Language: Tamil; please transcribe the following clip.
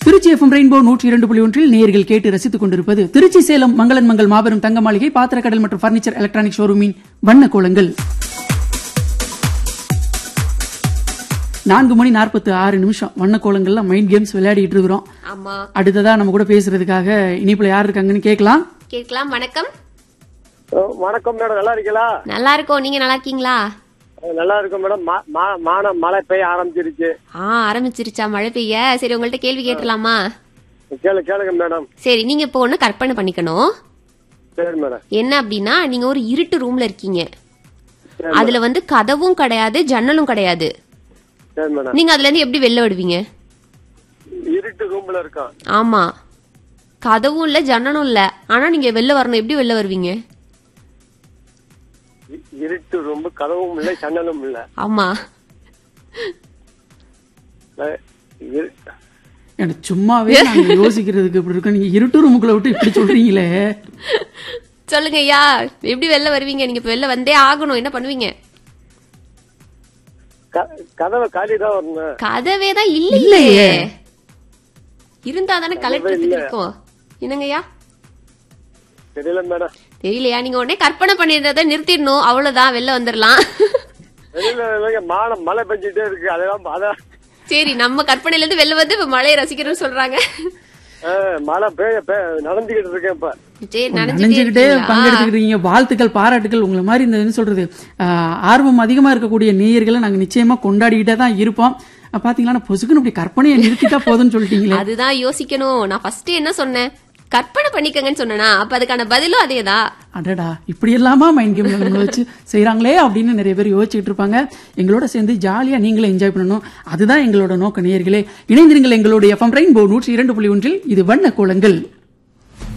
திருச்சி எஃப்எம் ரெயின்போ நூற்றி இரண்டு புள்ளி ஒன்றில் நேயர்கள் கேட்டு ரசித்துக் கொண்டிருப்பது திருச்சி சேலம் மங்களன் மங்கள் மாபெரும் தங்க மாளிகை பாத்திரக்கடல் மற்றும் பர்னிச்சர் எலக்ட்ரானிக் ஷோரூமின் வண்ண கோலங்கள் நான்கு மணி நாற்பத்தி ஆறு நிமிஷம் வண்ண கோலங்கள்ல மைண்ட் கேம்ஸ் விளையாடிட்டு இருக்கிறோம் ஆமா அடுத்ததா நம்ம கூட பேசுறதுக்காக இனிப்புல யார் இருக்காங்கன்னு கேட்கலாம் கேட்கலாம் வணக்கம் ஓ, வணக்கம் மேடம் நல்லா இருக்கீங்களா நல்லா இருக்கோம் நீங்க நல்லா இருக்கீங்களா நல்லா இருக்கும் மேடம் மா- மா- மான மழை பெய்ய ஆரம்பிச்சிருச்சு ஆ ஆரம்பிச்சிருச்சா மழை பெய்ய சரி உங்கள்ட்ட கேள்வி கேட்டலாமா கேளு கேளுங்க மேடம் சரி நீங்க இப்போ ஒண்ணு கற்பனை பண்ணிக்கணும் சரி மேடம் என்ன அப்படின்னா நீங்க ஒரு இருட்டு ரூம்ல இருக்கீங்க அதுல வந்து கதவும் கிடையாது ஜன்னலும் கிடையாது சரி மேடம் நீங்க அதுல இருந்து எப்படி வெளில விடுவீங்க இருட்டு ரூம்ல இருக்கோம் ஆமா கதவும் இல்ல ஜன்னலும் இல்ல ஆனா நீங்க வெளில வரணும் எப்படி வெளில வருவீங்க இ- இருட்டு ரூம் கதவும் இல்லை சன்னலும் இல்ல ஆமா அஹ், இரு- எனக்கு சும்மாவே நாங்க யோசிக்கிறதுக்கு இப்படி இருக்கு நீங்க இருட்டு ரூமுக்குள்ள விட்டு இப்படி சொல்றீங்களே சொல்லுங்க ஐயா எப்படி வெளில வருவீங்க நீங்க இப்ப வெளில வந்தே ஆகணும் என்ன பண்ணுவீங்க க- கதவை காலி தான் வரணும் கதவே தான் இல்லையே இருந்தா தானே கலெக்டருக்கு இருக்கும் என்னங்கய்யா தெரியல மேடம் தெரியலையா நீங்க உடனே கற்பனை பண்ணிடுறத நிறுத்திடணும் அவ்வளவுதான் வெளில வந்துடலாம் தெரியல இல்லைங்க மான மழை பெஞ்சிட்டே இருக்கு அதெல்லாம் அதான் சரி நம்ம கற்பனையில இருந்து வெளில வந்து இப்ப மழையை ரசிக்கிறோம்னு சொல்றாங்க அஹ், மழை பெய்ய பெய்ய நடந்துகிட்டு இருக்கேன் இப்ப சரி நினைஞ்சுக்கிட்டே நினைஞ்சுக்கிட்டே பங்கெடுத்துக்கிறீங்க வாழ்த்துக்கள் பாராட்டுகள் உங்களை மாதிரி இந்த என்ன சொல்றது ஆஹ், ஆர்வம் அதிகமா இருக்கக்கூடிய நேயர்களை நாங்க நிச்சயமா கொண்டாடிக்கிட்டே தான் இருப்போம் அஹ், பாத்தீங்களா பொசுக்குன்னு இப்படி கற்பனையை நிறுத்திட்டா போதும்னு சொல்லிட்டீங்களே அதுதான் யோசிக்கணும் நான் ஃபர்ஸ்ட் என்ன சொன்னேன் கற்பனை பண்ணிக்கங்கன்னு சொன்னனா அப்ப அதுக்கான பதிலும் அதேதான் அடடா இப்படி எல்லாமா மைண்ட் கேம்ல நம்மள வச்சு செய்றாங்களே அப்படின்னு நிறைய பேர் யோசிச்சுட்டு இருப்பாங்க எங்களோட சேர்ந்து ஜாலியா நீங்களும் என்ஜாய் பண்ணணும் அதுதான் எங்களோட நோக்க நேயர்களே இணைந்திருங்கள் எங்களோட எஃப்எம் ரெயின்போ நூற்றி இரண்டு புள்ளி ஒன்றில் இது வண்ண கோலங்கள்